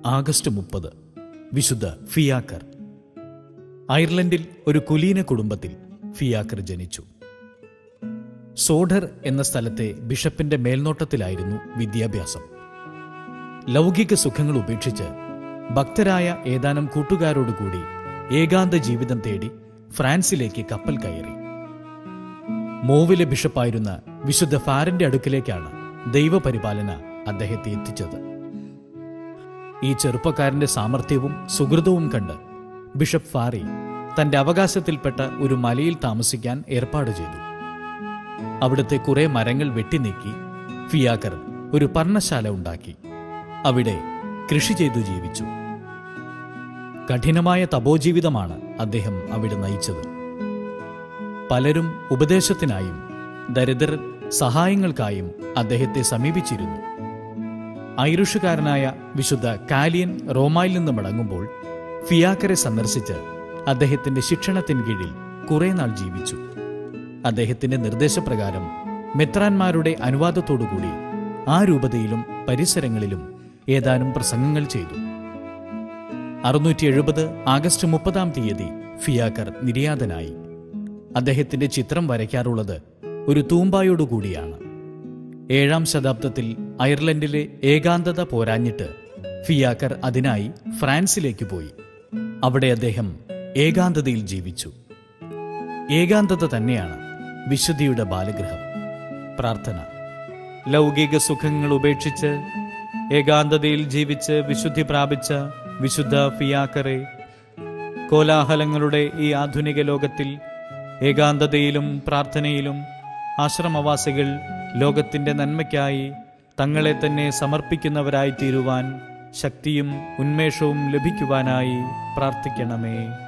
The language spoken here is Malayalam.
ആഗസ്റ്റ് മുപ്പത് വിശുദ്ധ ഫിയാക്കർ അയർലൻഡിൽ ഒരു കുലീന കുടുംബത്തിൽ ഫിയാക്കർ ജനിച്ചു സോഡർ എന്ന സ്ഥലത്തെ ബിഷപ്പിന്റെ മേൽനോട്ടത്തിലായിരുന്നു വിദ്യാഭ്യാസം ലൗകിക സുഖങ്ങൾ ഉപേക്ഷിച്ച് ഭക്തരായ ഏതാനും കൂട്ടുകാരോടുകൂടി ഏകാന്ത ജീവിതം തേടി ഫ്രാൻസിലേക്ക് കപ്പൽ കയറി മോവിലെ ബിഷപ്പായിരുന്ന വിശുദ്ധ ഫാരന്റെ അടുക്കിലേക്കാണ് ദൈവപരിപാലന അദ്ദേഹത്തെ എത്തിച്ചത് ഈ ചെറുപ്പക്കാരന്റെ സാമർഥ്യവും സുഹൃതവും കണ്ട് ബിഷപ്പ് ഫാറി തന്റെ അവകാശത്തിൽപ്പെട്ട ഒരു മലയിൽ താമസിക്കാൻ ഏർപ്പാട് ചെയ്തു അവിടുത്തെ കുറെ മരങ്ങൾ വെട്ടിനീക്കി ഫിയാക്കർ ഒരു പർണശാല ഉണ്ടാക്കി അവിടെ കൃഷി ചെയ്തു ജീവിച്ചു കഠിനമായ തപോജീവിതമാണ് അദ്ദേഹം അവിടെ നയിച്ചത് പലരും ഉപദേശത്തിനായും ദരിദ്രർ സഹായങ്ങൾക്കായും അദ്ദേഹത്തെ സമീപിച്ചിരുന്നു ഐറിഷുകാരനായ വിശുദ്ധ കാലിയൻ റോമായിൽ നിന്ന് മടങ്ങുമ്പോൾ ഫിയാക്കറെ സന്ദർശിച്ച് അദ്ദേഹത്തിന്റെ ശിക്ഷണത്തിൻ കീഴിൽ കുറെ നാൾ ജീവിച്ചു അദ്ദേഹത്തിന്റെ നിർദ്ദേശപ്രകാരം മെത്രാന്മാരുടെ അനുവാദത്തോടുകൂടി ആ രൂപതയിലും പരിസരങ്ങളിലും ഏതാനും പ്രസംഗങ്ങൾ ചെയ്തു അറുന്നൂറ്റി എഴുപത് ആഗസ്റ്റ് മുപ്പതാം തീയതി ഫിയാക്കർ നിര്യാതനായി അദ്ദേഹത്തിന്റെ ചിത്രം വരയ്ക്കാറുള്ളത് ഒരു തൂമ്പായോടുകൂടിയാണ് ഏഴാം ശതാബ്ദത്തിൽ അയർലൻഡിലെ ഏകാന്തത പോരാഞ്ഞിട്ട് ഫിയാക്കർ അതിനായി ഫ്രാൻസിലേക്ക് പോയി അവിടെ അദ്ദേഹം ഏകാന്തതയിൽ ജീവിച്ചു ഏകാന്തത തന്നെയാണ് വിശുദ്ധിയുടെ ബാലഗൃഹം പ്രാർത്ഥന ലൗകിക സുഖങ്ങൾ ഉപേക്ഷിച്ച് ഏകാന്തതയിൽ ജീവിച്ച് വിശുദ്ധി പ്രാപിച്ച വിശുദ്ധ ഫിയാക്കറെ കോലാഹലങ്ങളുടെ ഈ ആധുനിക ലോകത്തിൽ ഏകാന്തതയിലും പ്രാർത്ഥനയിലും ആശ്രമവാസികൾ ലോകത്തിന്റെ നന്മയ്ക്കായി തങ്ങളെ തന്നെ സമർപ്പിക്കുന്നവരായി തീരുവാൻ ശക്തിയും ഉന്മേഷവും ലഭിക്കുവാനായി പ്രാർത്ഥിക്കണമേ